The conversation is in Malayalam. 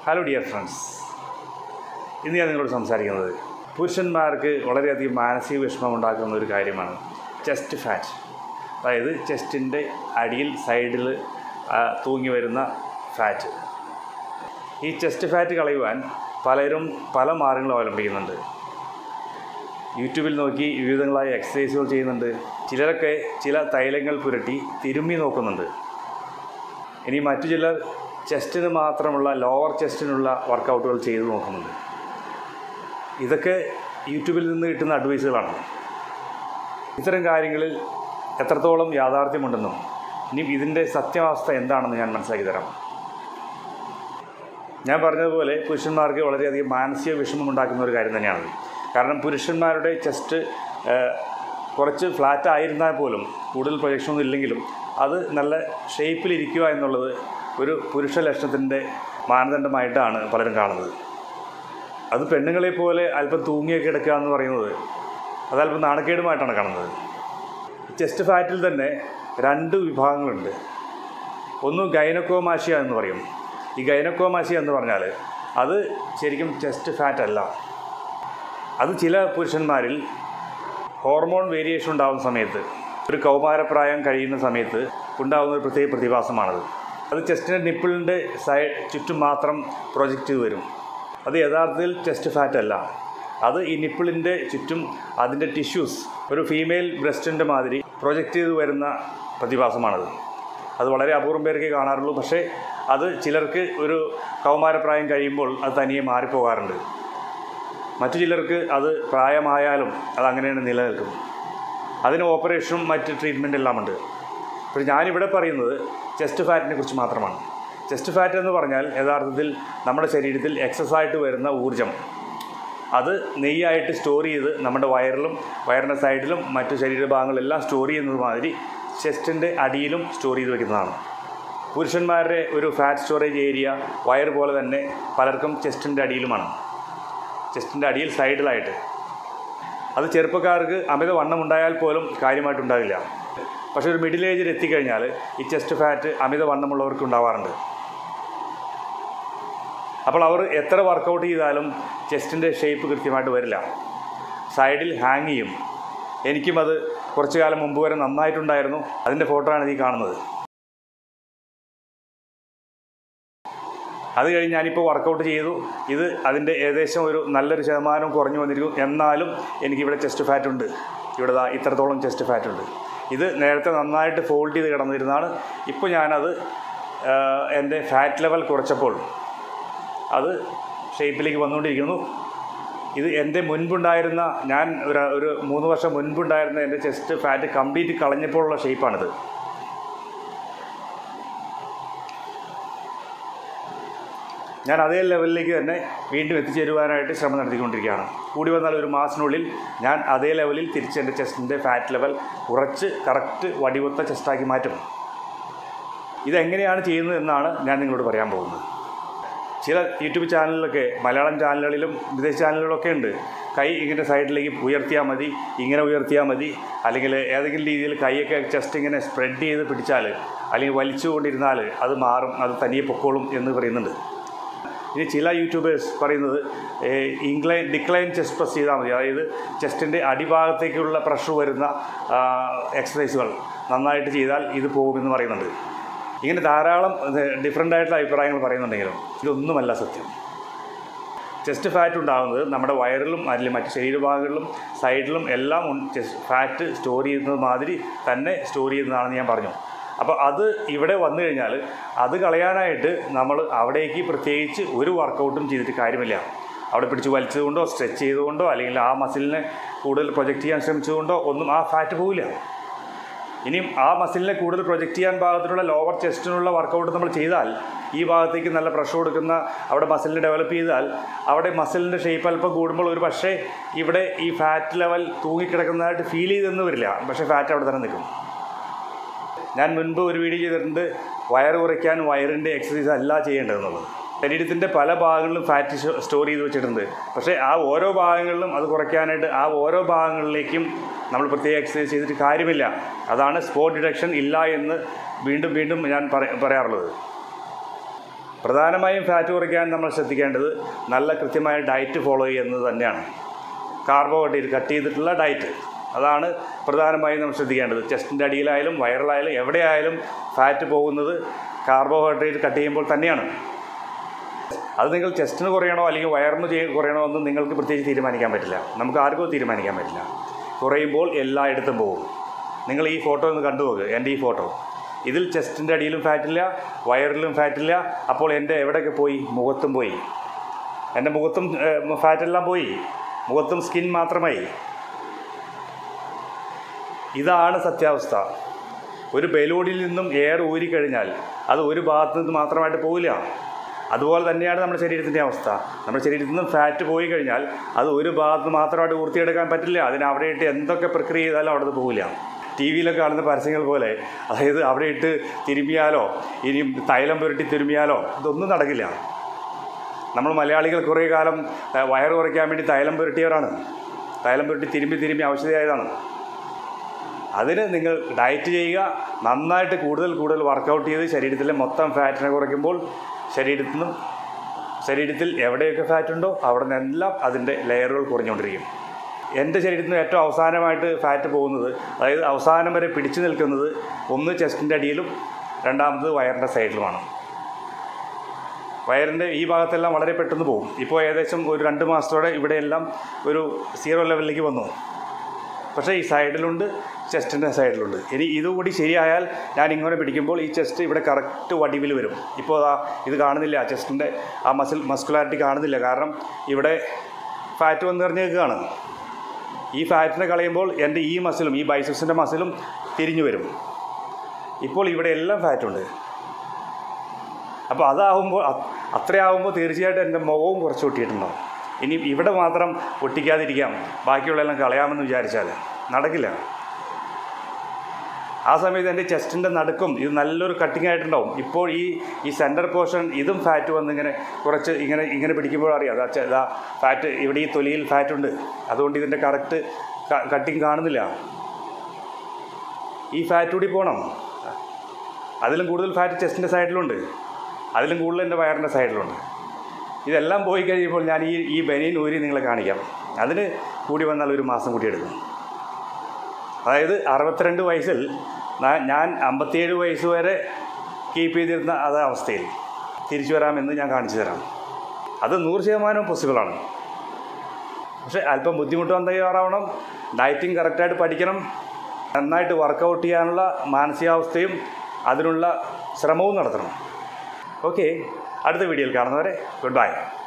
ഹലോ ഡിയർ ഫ്രണ്ട്സ് ഇന്ന് ഞാൻ നിങ്ങളോട് സംസാരിക്കുന്നത് പുരുഷന്മാർക്ക് വളരെയധികം മാനസിക വിഷമം ഉണ്ടാക്കുന്ന ഒരു കാര്യമാണ് ചെസ്റ്റ് ഫാറ്റ് അതായത് ചെസ്റ്റിൻ്റെ അടിയിൽ സൈഡിൽ തൂങ്ങി വരുന്ന ഫാറ്റ് ഈ ചെസ്റ്റ് ഫാറ്റ് കളയുവാൻ പലരും പല മാർഗങ്ങളും അവലംബിക്കുന്നുണ്ട് യൂട്യൂബിൽ നോക്കി വിവിധങ്ങളായ എക്സസൈസുകൾ ചെയ്യുന്നുണ്ട് ചിലരൊക്കെ ചില തൈലങ്ങൾ പുരട്ടി തിരുമ്മി നോക്കുന്നുണ്ട് ഇനി മറ്റു ചിലർ ചെസ്റ്റിന് മാത്രമുള്ള ലോവർ ചെസ്റ്റിനുള്ള വർക്കൗട്ടുകൾ ചെയ്തു നോക്കുന്നുണ്ട് ഇതൊക്കെ യൂട്യൂബിൽ നിന്ന് കിട്ടുന്ന അഡ്വൈസുകളാണ് ഇത്തരം കാര്യങ്ങളിൽ എത്രത്തോളം യാഥാർത്ഥ്യമുണ്ടെന്നും ഇനി ഇതിൻ്റെ സത്യാവസ്ഥ എന്താണെന്ന് ഞാൻ മനസ്സിലാക്കി തരാം ഞാൻ പറഞ്ഞതുപോലെ പുരുഷന്മാർക്ക് വളരെയധികം മാനസിക വിഷമം ഉണ്ടാക്കുന്ന ഒരു കാര്യം തന്നെയാണ് കാരണം പുരുഷന്മാരുടെ ചെസ്റ്റ് കുറച്ച് ഫ്ലാറ്റ് ആയിരുന്നാൽ പോലും കൂടുതൽ പ്രൊജക്ഷനൊന്നും ഇല്ലെങ്കിലും അത് നല്ല ഷേപ്പിലിരിക്കുക എന്നുള്ളത് ഒരു പുരുഷ ലക്ഷണത്തിൻ്റെ മാനദണ്ഡമായിട്ടാണ് പലരും കാണുന്നത് അത് പെണ്ണുങ്ങളെ പോലെ അല്പം തൂങ്ങിയൊക്കെ കിടക്കുക എന്ന് പറയുന്നത് അത് അല്പം നാണക്കേടുമായിട്ടാണ് കാണുന്നത് ചെസ്റ്റ് ഫാറ്റിൽ തന്നെ രണ്ട് വിഭാഗങ്ങളുണ്ട് ഒന്ന് ഗൈനക്കോമാഷിയ എന്ന് പറയും ഈ ഗൈനക്കോമാഷിയ എന്ന് പറഞ്ഞാൽ അത് ശരിക്കും ചെസ്റ്റ് ഫാറ്റ് അല്ല അത് ചില പുരുഷന്മാരിൽ ഹോർമോൺ വേരിയേഷൻ ഉണ്ടാകുന്ന സമയത്ത് ഒരു കൗമാരപ്രായം കഴിയുന്ന സമയത്ത് ഉണ്ടാകുന്ന ഒരു പ്രത്യേക പ്രതിഭാസമാണത് അത് ചെസ്റ്റിൻ്റെ നിപ്പിളിൻ്റെ സൈഡ് ചുറ്റും മാത്രം പ്രൊജക്റ്റ് ചെയ്ത് വരും അത് യഥാർത്ഥത്തിൽ ചെസ്റ്റ് ഫാറ്റ് അല്ല അത് ഈ നിപ്പിളിൻ്റെ ചുറ്റും അതിൻ്റെ ടിഷ്യൂസ് ഒരു ഫീമെയിൽ ബ്രസ്റ്റിൻ്റെ മാതിരി പ്രൊജക്റ്റ് ചെയ്ത് വരുന്ന പ്രതിഭാസമാണത് അത് വളരെ അപൂർവം പേർക്ക് കാണാറുള്ളൂ പക്ഷേ അത് ചിലർക്ക് ഒരു കൗമാരപ്രായം കഴിയുമ്പോൾ അത് തനിയെ മാറിപ്പോകാറുണ്ട് മറ്റു ചിലർക്ക് അത് പ്രായമായാലും അത് അങ്ങനെയാണ് നിലനിൽക്കും അതിന് ഓപ്പറേഷനും മറ്റ് ട്രീറ്റ്മെൻ്റ് എല്ലാം ഉണ്ട് അപ്പോൾ ഞാനിവിടെ പറയുന്നത് ചെസ്റ്റ് ഫാറ്റിനെ കുറിച്ച് മാത്രമാണ് ചെസ്റ്റ് ഫാറ്റ് എന്ന് പറഞ്ഞാൽ യഥാർത്ഥത്തിൽ നമ്മുടെ ശരീരത്തിൽ എക്സസ് ആയിട്ട് വരുന്ന ഊർജം അത് നെയ്യായിട്ട് സ്റ്റോർ ചെയ്ത് നമ്മുടെ വയറിലും വയറിൻ്റെ സൈഡിലും മറ്റു ശരീരഭാഗങ്ങളിലെല്ലാം സ്റ്റോർ ചെയ്യുന്നത് മാതിരി ചെസ്റ്റിൻ്റെ അടിയിലും സ്റ്റോർ ചെയ്ത് വെക്കുന്നതാണ് പുരുഷന്മാരുടെ ഒരു ഫാറ്റ് സ്റ്റോറേജ് ഏരിയ വയർ പോലെ തന്നെ പലർക്കും ചെസ്റ്റിൻ്റെ അടിയിലുമാണ് ചെസ്റ്റിൻ്റെ അടിയിൽ സൈഡിലായിട്ട് അത് ചെറുപ്പക്കാർക്ക് അമിത വണ്ണം ഉണ്ടായാൽ പോലും കാര്യമായിട്ടുണ്ടാകില്ല പക്ഷേ ഒരു മിഡിൽ ഏജിൽ എത്തിക്കഴിഞ്ഞാൽ ഈ ചെസ്റ്റ് ഫാറ്റ് അമിത വണ്ണമുള്ളവർക്ക് ഉണ്ടാവാറുണ്ട് അപ്പോൾ അവർ എത്ര വർക്കൗട്ട് ചെയ്താലും ചെസ്റ്റിൻ്റെ ഷേപ്പ് കൃത്യമായിട്ട് വരില്ല സൈഡിൽ ഹാങ് ചെയ്യും എനിക്കും അത് കുറച്ചു കാലം മുമ്പ് വരെ നന്നായിട്ടുണ്ടായിരുന്നു അതിൻ്റെ ഫോട്ടോ ആണ് ഈ കാണുന്നത് അത് കഴിഞ്ഞ് ഞാനിപ്പോൾ വർക്കൗട്ട് ചെയ്തു ഇത് അതിൻ്റെ ഏകദേശം ഒരു നല്ലൊരു ശതമാനം കുറഞ്ഞു വന്നിരിക്കും എന്നാലും എനിക്കിവിടെ ചെസ്റ്റ് ഫാറ്റ് ഉണ്ട് ഇവിടെ ദാ ഇത്രത്തോളം ചെസ്റ്റ് ഫാറ്റ് ഉണ്ട് ഇത് നേരത്തെ നന്നായിട്ട് ഫോൾഡ് ചെയ്ത് കിടന്നിരുന്നതാണ് ഇപ്പോൾ ഞാനത് എൻ്റെ ഫാറ്റ് ലെവൽ കുറച്ചപ്പോൾ അത് ഷേപ്പിലേക്ക് വന്നുകൊണ്ടിരിക്കുന്നു ഇത് എൻ്റെ മുൻപുണ്ടായിരുന്ന ഞാൻ ഒരു ഒരു മൂന്ന് വർഷം മുൻപുണ്ടായിരുന്ന എൻ്റെ ചെസ്റ്റ് ഫാറ്റ് കംപ്ലീറ്റ് കളഞ്ഞപ്പോഴുള്ള ഷേപ്പാണിത് ഞാൻ അതേ ലെവലിലേക്ക് തന്നെ വീണ്ടും എത്തിച്ചേരുവാനായിട്ട് ശ്രമം നടത്തിക്കൊണ്ടിരിക്കുകയാണ് കൂടി വന്നാൽ ഒരു മാസത്തിനുള്ളിൽ ഞാൻ അതേ ലെവലിൽ തിരിച്ച് എൻ്റെ ചെസ്റ്റിൻ്റെ ഫാറ്റ് ലെവൽ കുറച്ച് കറക്റ്റ് വടിവൊത്ത ചെസ്റ്റാക്കി മാറ്റും ഇതെങ്ങനെയാണ് ചെയ്യുന്നത് എന്നാണ് ഞാൻ നിങ്ങളോട് പറയാൻ പോകുന്നത് ചില യൂട്യൂബ് ചാനലിലൊക്കെ മലയാളം ചാനലുകളിലും വിദേശ ചാനലുകളിലൊക്കെ ഉണ്ട് കൈ ഇങ്ങനെ സൈഡിലേക്ക് ഉയർത്തിയാൽ മതി ഇങ്ങനെ ഉയർത്തിയാൽ മതി അല്ലെങ്കിൽ ഏതെങ്കിലും രീതിയിൽ കൈയൊക്കെ ജസ്റ്റ് ഇങ്ങനെ സ്പ്രെഡ് ചെയ്ത് പിടിച്ചാൽ അല്ലെങ്കിൽ വലിച്ചുകൊണ്ടിരുന്നാൽ അത് മാറും അത് തനിയെ പൊക്കോളും എന്ന് പറയുന്നുണ്ട് ഇനി ചില യൂട്യൂബേഴ്സ് പറയുന്നത് ഇൻക്ലൈൻ ഡിക്ലൈൻ ചെസ്റ്റ് പ്രസ് ചെയ്താൽ മതി അതായത് ചെസ്റ്റിൻ്റെ അടിഭാഗത്തേക്കുള്ള പ്രഷർ വരുന്ന എക്സസൈസുകൾ നന്നായിട്ട് ചെയ്താൽ ഇത് പോകുമെന്ന് പറയുന്നുണ്ട് ഇങ്ങനെ ധാരാളം ഡിഫറെൻ്റ് ആയിട്ടുള്ള അഭിപ്രായങ്ങൾ പറയുന്നുണ്ടെങ്കിലും ഇതൊന്നുമല്ല സത്യം ചെസ്റ്റ് ഫാറ്റ് ഉണ്ടാകുന്നത് നമ്മുടെ വയറിലും അല്ലെങ്കിൽ മറ്റ് ശരീരഭാഗങ്ങളിലും സൈഡിലും എല്ലാം ചെസ്റ്റ് ഫാറ്റ് സ്റ്റോർ ചെയ്യുന്നത് മാതിരി തന്നെ സ്റ്റോർ ചെയ്യുന്നതാണെന്ന് ഞാൻ പറഞ്ഞു അപ്പോൾ അത് ഇവിടെ വന്നു കഴിഞ്ഞാൽ അത് കളയാനായിട്ട് നമ്മൾ അവിടേക്ക് പ്രത്യേകിച്ച് ഒരു വർക്കൗട്ടും ചെയ്തിട്ട് കാര്യമില്ല അവിടെ പിടിച്ച് വലിച്ചതുകൊണ്ടോ സ്ട്രെച്ച് ചെയ്തുകൊണ്ടോ അല്ലെങ്കിൽ ആ മസിലിനെ കൂടുതൽ പ്രൊജക്റ്റ് ചെയ്യാൻ ശ്രമിച്ചതുകൊണ്ടോ ഒന്നും ആ ഫാറ്റ് പോവില്ല ഇനിയും ആ മസിലിനെ കൂടുതൽ പ്രൊജക്റ്റ് ചെയ്യാൻ ഭാഗത്തിനുള്ള ലോവർ ചെസ്റ്റിനുള്ള വർക്കൗട്ട് നമ്മൾ ചെയ്താൽ ഈ ഭാഗത്തേക്ക് നല്ല പ്രഷർ കൊടുക്കുന്ന അവിടെ മസിലിനെ ഡെവലപ്പ് ചെയ്താൽ അവിടെ മസിലിൻ്റെ ഷേപ്പ് അല്പം കൂടുമ്പോൾ ഒരു പക്ഷേ ഇവിടെ ഈ ഫാറ്റ് ലെവൽ തൂങ്ങിക്കിടക്കുന്നതായിട്ട് ഫീൽ ചെയ്തെന്ന് വരില്ല പക്ഷേ ഫാറ്റ് അവിടെ തന്നെ നിൽക്കും ഞാൻ മുൻപ് ഒരു വീഡിയോ ചെയ്തിട്ടുണ്ട് വയർ കുറയ്ക്കാൻ വയറിൻ്റെ എക്സസൈസ് അല്ല ചെയ്യേണ്ടതെന്നുള്ളത് ശരീരത്തിൻ്റെ പല ഭാഗങ്ങളിലും ഫാറ്റ് സ്റ്റോർ ചെയ്ത് വെച്ചിട്ടുണ്ട് പക്ഷേ ആ ഓരോ ഭാഗങ്ങളിലും അത് കുറയ്ക്കാനായിട്ട് ആ ഓരോ ഭാഗങ്ങളിലേക്കും നമ്മൾ പ്രത്യേക എക്സസൈസ് ചെയ്തിട്ട് കാര്യമില്ല അതാണ് സ്പോട്ട് ഡിഡക്ഷൻ ഇല്ല എന്ന് വീണ്ടും വീണ്ടും ഞാൻ പറ- പറയാറുള്ളത് പ്രധാനമായും ഫാറ്റ് കുറയ്ക്കാൻ നമ്മൾ ശ്രദ്ധിക്കേണ്ടത് നല്ല കൃത്യമായ ഡയറ്റ് ഫോളോ ചെയ്യുന്നത് തന്നെയാണ് കാർബോഹൈഡ്രേറ്റ് കട്ട് ചെയ്തിട്ടുള്ള ഡയറ്റ് അതാണ് പ്രധാനമായും നമ്മൾ ശ്രദ്ധിക്കേണ്ടത് ചെസ്റ്റിൻ്റെ അടിയിലായാലും വയറിലായാലും എവിടെയായാലും ഫാറ്റ് പോകുന്നത് കാർബോഹൈഡ്രേറ്റ് കട്ട് ചെയ്യുമ്പോൾ തന്നെയാണ് അത് നിങ്ങൾ ചെസ്റ്റിന് കുറയണോ അല്ലെങ്കിൽ വയറിന് ചെയ്യ കുറയണോ എന്ന് നിങ്ങൾക്ക് പ്രത്യേകിച്ച് തീരുമാനിക്കാൻ പറ്റില്ല നമുക്ക് ആർക്കും തീരുമാനിക്കാൻ പറ്റില്ല കുറയുമ്പോൾ എല്ലായിടത്തും പോകും നിങ്ങൾ ഈ ഫോട്ടോ ഒന്ന് കണ്ടു നോക്ക് എൻ്റെ ഈ ഫോട്ടോ ഇതിൽ ചെസ്റ്റിൻ്റെ അടിയിലും ഫാറ്റില്ല വയറിലും ഫാറ്റില്ല അപ്പോൾ എൻ്റെ എവിടെയൊക്കെ പോയി മുഖത്തും പോയി എൻ്റെ മുഖത്തും ഏഹ്, ഫാറ്റെല്ലാം പോയി മുഖത്തും സ്കിൻ മാത്രമായി ഇതാണ് സത്യാവസ്ഥ ഒരു ബലൂണിൽ നിന്നും എയർ ഊരിക്കഴിഞ്ഞാൽ അത് ഒരു ഭാഗത്ത് നിന്ന് മാത്രമായിട്ട് പോവില്ല അതുപോലെ തന്നെയാണ് നമ്മുടെ ശരീരത്തിൻ്റെ അവസ്ഥ നമ്മുടെ ശരീരത്തിൽ നിന്നും ഫാറ്റ് പോയി കഴിഞ്ഞാൽ അത് ഒരു ഭാഗത്ത് മാത്രമായിട്ട് ഊർത്തിയെടുക്കാൻ പറ്റില്ല അതിന് അവിടെ ഇട്ട് എന്തൊക്കെ പ്രക്രിയ ചെയ്താലും അവിടെ നിന്ന് പോവില്ല ടി വിയിലൊക്കെ കാണുന്ന പരസ്യങ്ങൾ പോലെ അതായത് അവിടെ ഇട്ട് തിരുമ്മിയാലോ ഇനി തൈലം പുരട്ടി തിരുമ്മിയാലോ ഇതൊന്നും നടക്കില്ല നമ്മൾ മലയാളികൾ കുറേ കാലം ആ, വയറ് കുറയ്ക്കാൻ വേണ്ടി തൈലം പുരട്ടിയവരാണ് തൈലം പുരട്ടി തിരുമ്പി തിരുമ്പി ഔഷധിയായതാണ് അതിന് നിങ്ങൾ ഡയറ്റ് ചെയ്യുക നന്നായിട്ട് കൂടുതൽ കൂടുതൽ വർക്കൗട്ട് ചെയ്ത് ശരീരത്തിലെ മൊത്തം ഫാറ്റിനെ കുറയ്ക്കുമ്പോൾ ശരീരത്തിൽ നിന്നും ശരീരത്തിൽ എവിടെയൊക്കെ ഫാറ്റ് ഉണ്ടോ അവിടെ നിന്നെല്ലാം അതിൻ്റെ ലെയറുകൾ കുറഞ്ഞുകൊണ്ടിരിക്കും എൻ്റെ ശരീരത്തിൽ നിന്ന് ഏറ്റവും അവസാനമായിട്ട് ഫാറ്റ് പോകുന്നത് അതായത് അവസാനം വരെ പിടിച്ചു നിൽക്കുന്നത് ഒന്ന് ചെസ്റ്റിൻ്റെ അടിയിലും രണ്ടാമത് വയറിൻ്റെ സൈഡിലുമാണ് വയറിൻ്റെ ഈ ഭാഗത്തെല്ലാം വളരെ പെട്ടെന്ന് പോകും ഇപ്പോൾ ഏകദേശം ഒരു രണ്ട് മാസത്തോടെ ഇവിടെയെല്ലാം ഒരു സീറോ ലെവലിലേക്ക് വന്നു പക്ഷേ ഈ സൈഡിലുണ്ട് ചെസ്റ്റിൻ്റെ സൈഡിലുണ്ട് ഇനി ഇതുകൂടി ശരിയായാൽ ഞാൻ ഇങ്ങനെ പിടിക്കുമ്പോൾ ഈ ചെസ്റ്റ് ഇവിടെ കറക്റ്റ് വടിവിൽ വരും ഇപ്പോൾ അതാ ഇത് കാണുന്നില്ല ചെസ്റ്റിൻ്റെ ആ മസിൽ മസ്കുലാരിറ്റി കാണുന്നില്ല കാരണം ഇവിടെ ഫാറ്റ് വന്ന് നിറഞ്ഞേക്കുകയാണ് ഈ ഫാറ്റിനെ കളയുമ്പോൾ എൻ്റെ ഈ മസിലും ഈ ബൈസപ്സിൻ്റെ മസിലും തിരിഞ്ഞു വരും ഇപ്പോൾ ഇവിടെ എല്ലാം ഫാറ്റുണ്ട് അപ്പോൾ അതാവുമ്പോൾ അ- അത്രയാവുമ്പോൾ തീർച്ചയായിട്ടും എൻ്റെ മുഖവും കുറച്ച് ഒട്ടിയിട്ടുണ്ടാവും ഇനി ഇവിടെ മാത്രം ഒട്ടിക്കാതിരിക്കാം ബാക്കിയുള്ളതെല്ലാം കളയാമെന്ന് വിചാരിച്ചാൽ നടക്കില്ല ആ സമയത്ത് എൻ്റെ ചെസ്റ്റിൻ്റെ നടുക്കും ഇത് നല്ലൊരു കട്ടിങ് ആയിട്ടുണ്ടാവും ഇപ്പോൾ ഈ ഈ സെൻറ്റർ പോർഷൻ ഇതും ഫാറ്റ് വന്ന് ഇങ്ങനെ കുറച്ച് ഇങ്ങനെ ഇങ്ങനെ പിടിക്കുമ്പോൾ അറിയാം അതാ ചെ- ഇതാ ഫാറ്റ് ഇവിടെ ഈ തൊലിയിൽ ഫാറ്റ് ഉണ്ട് അതുകൊണ്ട് ഇതിൻ്റെ കറക്റ്റ് കട്ടിങ് കാണുന്നില്ല ഈ ഫാറ്റ് കൂടി പോകണം അതിലും കൂടുതൽ ഫാറ്റ് ചെസ്റ്റിൻ്റെ സൈഡിലുണ്ട് അതിലും കൂടുതൽ എൻ്റെ വയറിൻ്റെ സൈഡിലുണ്ട് ഇതെല്ലാം പോയി കഴിയുമ്പോൾ ഞാൻ ഈ ഈ ബനിയൻ ഊരി നിങ്ങളെ കാണിക്കാം അതിന് കൂടി വന്നാൽ ഒരു മാസം കൂടി എടുക്കും അതായത് അറുപത്തിരണ്ട് വയസ്സിൽ നാ- ഞാൻ അമ്പത്തിയേഴ് വയസ്സ് വരെ കീപ്പ് ചെയ്തിരുന്ന അതേ അവസ്ഥയിൽ തിരിച്ചു വരാമെന്ന് ഞാൻ കാണിച്ചു തരാം അത് നൂറ് ശതമാനവും പോസിബിളാണ് പക്ഷേ അല്പം ബുദ്ധിമുട്ടാൻ തയ്യാറാവണം ഡയറ്റിംഗ് കറക്റ്റായിട്ട് പഠിക്കണം നന്നായിട്ട് വർക്കൗട്ട് ചെയ്യാനുള്ള മാനസികാവസ്ഥയും അതിനുള്ള ശ്രമവും നടത്തണം ഓക്കെ അടുത്ത വീഡിയോയിൽ കാണുന്നവരെ ഗുഡ് ബൈ